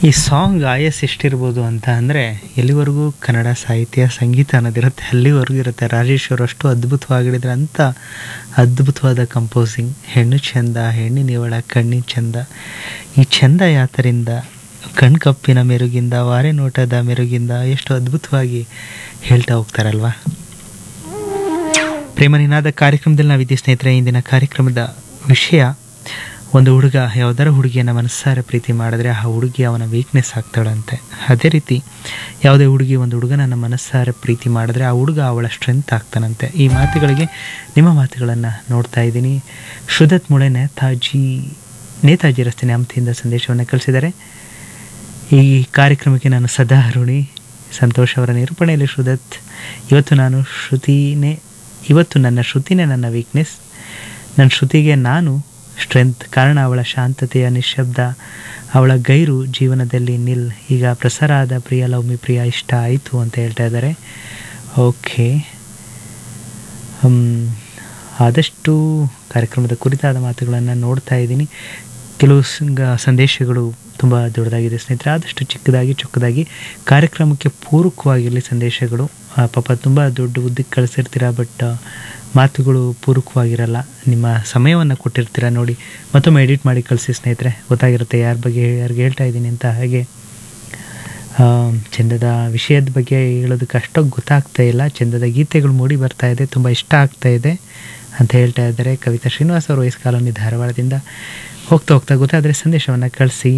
ಈ ಸಾಂಗ್ ಆಯಸ್ ಎಷ್ಟಿರ್ಬೋದು ಅಂತ ಅಂದರೆ ಎಲ್ಲಿವರೆಗೂ ಕನ್ನಡ ಸಾಹಿತ್ಯ ಸಂಗೀತ ಅನ್ನೋದಿರುತ್ತೆ ಅಲ್ಲಿವರೆಗೂ ಇರುತ್ತೆ ರಾಜೇಶ್ವರ್ ಅಷ್ಟು ಅದ್ಭುತವಾಗಿಡಿದ್ರೆ ಅಂಥ ಅದ್ಭುತವಾದ ಕಂಪೋಸಿಂಗ್ ಹೆಣ್ಣು ಚಂದ ಹೆಣ್ಣಿನಿವಳ ಕಣ್ಣಿನ ಚಂದ ಈ ಚಂದ ಯಾತರಿಂದ ಕಣ್ಕಪ್ಪಿನ ಮೆರುಗಿಂದ ವಾರೆ ನೋಟದ ಮೆರುಗಿಂದ ಎಷ್ಟು ಅದ್ಭುತವಾಗಿ ಹೇಳ್ತಾ ಹೋಗ್ತಾರಲ್ವಾ ಪ್ರೇಮ ನಿನಾದ ಕಾರ್ಯಕ್ರಮದಲ್ಲಿ ನಾವಿದ್ದೀವಿ ಸ್ನೇಹಿತರೆ ಇಂದಿನ ಕಾರ್ಯಕ್ರಮದ ವಿಷಯ ಒಂದು ಹುಡುಗ ಯಾವುದಾರ ಹುಡುಗಿಯನ್ನು ಮನಸ್ಸಾರೆ ಪ್ರೀತಿ ಮಾಡಿದ್ರೆ ಆ ಹುಡುಗಿ ಅವನ ವೀಕ್ನೆಸ್ ಆಗ್ತಾಳಂತೆ ಅದೇ ರೀತಿ ಯಾವುದೇ ಹುಡುಗಿ ಒಂದು ಹುಡುಗನನ್ನು ಮನಸ್ಸಾರೆ ಪ್ರೀತಿ ಮಾಡಿದ್ರೆ ಆ ಹುಡುಗ ಅವಳ ಸ್ಟ್ರೆಂತ್ ಆಗ್ತಾನಂತೆ ಈ ಮಾತುಗಳಿಗೆ ನಿಮ್ಮ ಮಾತುಗಳನ್ನು ನೋಡ್ತಾ ಇದ್ದೀನಿ ಶುದ್ಧತ್ ಮುಳೆ ನೇತಾಜಿ ನೇತಾಜಿ ರಸ್ತೆ ನ್ಯಾಮತಿಯಿಂದ ಸಂದೇಶವನ್ನು ಕಳಿಸಿದ್ದಾರೆ ಈ ಕಾರ್ಯಕ್ರಮಕ್ಕೆ ನಾನು ಸದಾ ಋಣಿ ಸಂತೋಷ್ ಅವರ ನಿರೂಪಣೆಯಲ್ಲಿ ಶುದ್ಧತ್ ಇವತ್ತು ನಾನು ಶ್ರುತಿನೇ ಇವತ್ತು ನನ್ನ ಶ್ರುತಿನೇ ನನ್ನ ವೀಕ್ನೆಸ್ ನನ್ನ ಶ್ರುತಿಗೆ ನಾನು ಸ್ಟ್ರೆಂತ್ ಕಾರಣ ಅವಳ ಶಾಂತತೆಯ ನಿಶಬ್ದ ಅವಳ ಗೈರು ಜೀವನದಲ್ಲಿ ನಿಲ್ ಈಗ ಪ್ರಸಾರ ಆದ ಪ್ರಿಯ ಲವ್ಮಿ ಪ್ರಿಯ ಇಷ್ಟ ಆಯಿತು ಅಂತ ಹೇಳ್ತಾ ಇದ್ದಾರೆ ಓಕೆ ಆದಷ್ಟು ಕಾರ್ಯಕ್ರಮದ ಕುರಿತಾದ ಮಾತುಗಳನ್ನು ನೋಡ್ತಾ ಇದ್ದೀನಿ ಕೆಲವು ಸಂಗ- ಸಂದೇಶಗಳು ತುಂಬ ದೊಡ್ಡದಾಗಿದೆ ಸ್ನೇಹಿತರೆ ಆದಷ್ಟು ಚಿಕ್ಕದಾಗಿ ಚೊಕ್ಕದಾಗಿ ಕಾರ್ಯಕ್ರಮಕ್ಕೆ ಪೂರಕವಾಗಿರಲಿ ಸಂದೇಶಗಳು ಆ, ಪಾಪ ತುಂಬ ದೊಡ್ಡ ಉದ್ದಕ್ಕೆ ಕಳಿಸಿರ್ತೀರ ಬಟ್ ಮಾತುಗಳು ಪೂರಕವಾಗಿರಲ್ಲ ನಿಮ್ಮ ಸಮಯವನ್ನು ಕೊಟ್ಟಿರ್ತೀರ ನೋಡಿ ಮತ್ತೊಮ್ಮೆ ಎಡಿಟ್ ಮಾಡಿ ಕಳಿಸಿ ಸ್ನೇಹಿತರೆ ಗೊತ್ತಾಗಿರುತ್ತೆ ಯಾರ ಬಗ್ಗೆ ಯಾರಿಗೆ ಹೇಳ್ತಾ ಇದ್ದೀನಿ ಅಂತ ಹಾಗೆ ಆ, ಚಂದದ ವಿಷಯದ ಬಗ್ಗೆ ಹೇಳೋದಕ್ಕೆ ಅಷ್ಟೊಂದು ಗೊತ್ತಾಗ್ತಾ ಇಲ್ಲ ಚಂದದ ಗೀತೆಗಳು ಮೂಡಿ ಬರ್ತಾ ಇದೆ ತುಂಬ ಇಷ್ಟ ಆಗ್ತಾ ಇದೆ ಅಂತ ಹೇಳ್ತಾ ಇದ್ದಾರೆ ಕವಿತಾ ಶ್ರೀನಿವಾಸ್ ಅವರು ವಯಸ್ ಕಾಲೋನಿ ಧಾರವಾಡದಿಂದ ಹೋಗ್ತಾ ಹೋಗ್ತಾ ಗೊತ್ತಾದರೆ ಸಂದೇಶವನ್ನು ಕಳಿಸಿ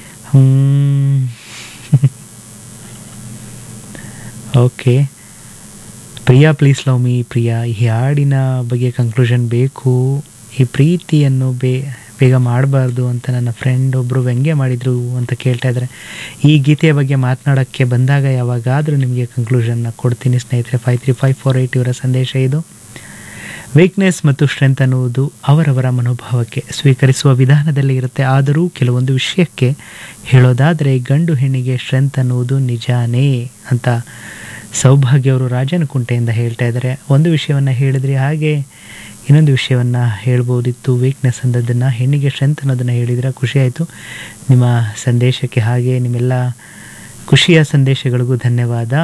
okay Priya please love me Priya ಈ ಹಾಡಿನ ಬಗ್ಗೆ ಕನ್ಕ್ಲೂಷನ್ ಬೇಕು ಈ ಪ್ರೀತಿಯನ್ನು ಬೇ ಬೇಗ ಮಾಡಬಾರ್ದು ಅಂತ ನನ್ನ ಫ್ರೆಂಡ್ ಒಬ್ಬರು ವ್ಯಂಗ್ಯ ಮಾಡಿದರು ಅಂತ ಕೇಳ್ತಾ ಇದ್ದಾರೆ ಈ ಗೀತೆಯ ಬಗ್ಗೆ ಮಾತನಾಡೋಕ್ಕೆ ಬಂದಾಗ ಯಾವಾಗಾದರೂ ನಿಮಗೆ ಕನ್ಕ್ಲೂಷನ್ನ ಕೊಡ್ತೀನಿ ಸ್ನೇಹಿತರೆ five three five four eight ಇವರ ಸಂದೇಶ ಇದು ವೀಕ್ನೆಸ್ ಮತ್ತು ಸ್ಟ್ರೆಂತ್ ಅನ್ನುವುದು ಅವರವರ ಮನೋಭಾವಕ್ಕೆ ಸ್ವೀಕರಿಸುವ ವಿಧಾನದಲ್ಲಿ ಇರುತ್ತೆ ಆದರೂ ಕೆಲವೊಂದು ವಿಷಯಕ್ಕೆ ಹೇಳೋದಾದರೆ ಗಂಡು ಹೆಣ್ಣಿಗೆ ಸ್ಟ್ರೆಂತ್ ಅನ್ನುವುದು ನಿಜಾನೇ ಅಂತ ಸೌಭಾಗ್ಯ ಅವರು ರಾಜನಕುಂಟೆಯಿಂದ ಹೇಳ್ತಾ ಇದ್ದಾರೆ ಒಂದು ವಿಷಯವನ್ನು ಹೇಳಿದ್ರಿ ಹಾಗೆ ಇನ್ನೊಂದು ವಿಷಯವನ್ನು ಹೇಳ್ಬೋದಿತ್ತು ವೀಕ್ನೆಸ್ ಅನ್ನೋದನ್ನು ಹೆಣ್ಣಿಗೆ ಸ್ಟ್ರೆಂತ್ ಅನ್ನೋದನ್ನು ಹೇಳಿದರೆ ಖುಷಿ ಆಯಿತು ನಿಮ್ಮ ಸಂದೇಶಕ್ಕೆ ಹಾಗೆ ನಿಮ್ಮೆಲ್ಲ ಖುಷಿಯ ಸಂದೇಶಗಳಿಗೂ ಧನ್ಯವಾದ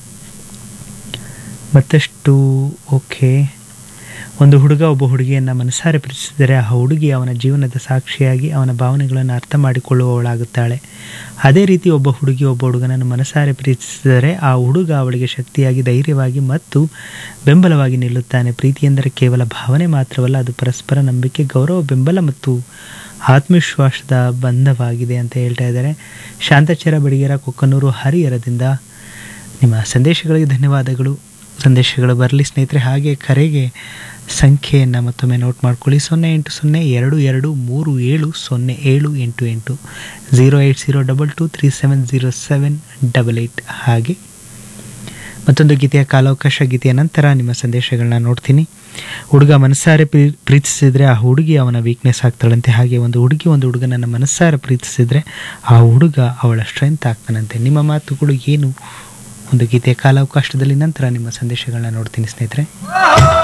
ಮತ್ತಷ್ಟು ಓಕೆ ಒಂದು ಹುಡುಗ ಒಬ್ಬ ಹುಡುಗಿಯನ್ನು ಮನಸಾರೆ ಪ್ರೀತಿಸಿದರೆ ಆ ಹುಡುಗಿ ಅವನ ಜೀವನದ ಸಾಕ್ಷಿಯಾಗಿ ಅವನ ಭಾವನೆಗಳನ್ನು ಅರ್ಥ ಮಾಡಿಕೊಳ್ಳುವವಳಾಗುತ್ತಾಳೆ ಅದೇ ರೀತಿ ಒಬ್ಬ ಹುಡುಗಿ ಒಬ್ಬ ಹುಡುಗನನ್ನು ಮನಸಾರೆ ಪ್ರೀತಿಸಿದರೆ ಆ ಹುಡುಗ ಅವಳಿಗೆ ಶಕ್ತಿಯಾಗಿ ಧೈರ್ಯವಾಗಿ ಮತ್ತು ಬೆಂಬಲವಾಗಿ ನಿಲ್ಲುತ್ತಾನೆ ಪ್ರೀತಿ ಎಂದರೆ ಕೇವಲ ಭಾವನೆ ಮಾತ್ರವಲ್ಲ ಅದು ಪರಸ್ಪರ ನಂಬಿಕೆ ಗೌರವ ಬೆಂಬಲ ಮತ್ತು ಆತ್ಮವಿಶ್ವಾಸದ ಬಂಧವಾಗಿದೆ ಅಂತ ಹೇಳ್ತಾ ಇದ್ದಾರೆ ಶಾಂತಚರ ಬಡಿಗೆರ ಕೊಕ್ಕನೂರು ಹರಿಹರದಿಂದ ನಿಮ್ಮ ಸಂದೇಶಗಳಿಗೆ ಧನ್ಯವಾದಗಳು ಸಂದೇಶಗಳು ಬರಲಿ ಸ್ನೇಹಿತರೆ ಹಾಗೆ ಕರೆಗೆ ಸಂಖ್ಯೆಯನ್ನು ಮತ್ತೊಮ್ಮೆ ನೋಟ್ ಮಾಡ್ಕೊಳ್ಳಿ ಸೊನ್ನೆ ಎಂಟು ಸೊನ್ನೆ ಎರಡು ಎರಡು ಮೂರು ಏಳು ಸೊನ್ನೆ ಏಳು ಎಂಟು ಎಂಟು zero eight zero double two three seven zero seven double eight ಹಾಗೆ ಮತ್ತೊಂದು ಗೀತೆಯ ಕಾಲಾವಕಾಶ ಗೀತೆಯ ನಂತರ ನಿಮ್ಮ ಸಂದೇಶಗಳನ್ನ ನೋಡ್ತೀನಿ ಹುಡುಗ ಮನಸ್ಸಾರೆ ಪ್ರೀ ಪ್ರೀತಿಸಿದರೆ ಆ ಹುಡುಗಿ ಅವನ ವೀಕ್ನೆಸ್ ಆಗ್ತಾಳಂತೆ ಹಾಗೆ ಒಂದು ಹುಡುಗಿ ಒಂದು ಹುಡುಗನನ್ನು ಮನಸ್ಸಾರೆ ಪ್ರೀತಿಸಿದರೆ ಆ ಹುಡುಗ ಅವಳ ಸ್ಟ್ರೆಂತ್ ಆಗ್ತಾನಂತೆ ನಿಮ್ಮ ಮಾತುಗಳು ಏನು ಒಂದು ಗೀತೆಯ ಕಾಲಾವಕಾಶದಲ್ಲಿ ನಂತರ ನಿಮ್ಮ ಸಂದೇಶಗಳನ್ನ ನೋಡ್ತೀನಿ ಸ್ನೇಹಿತರೆ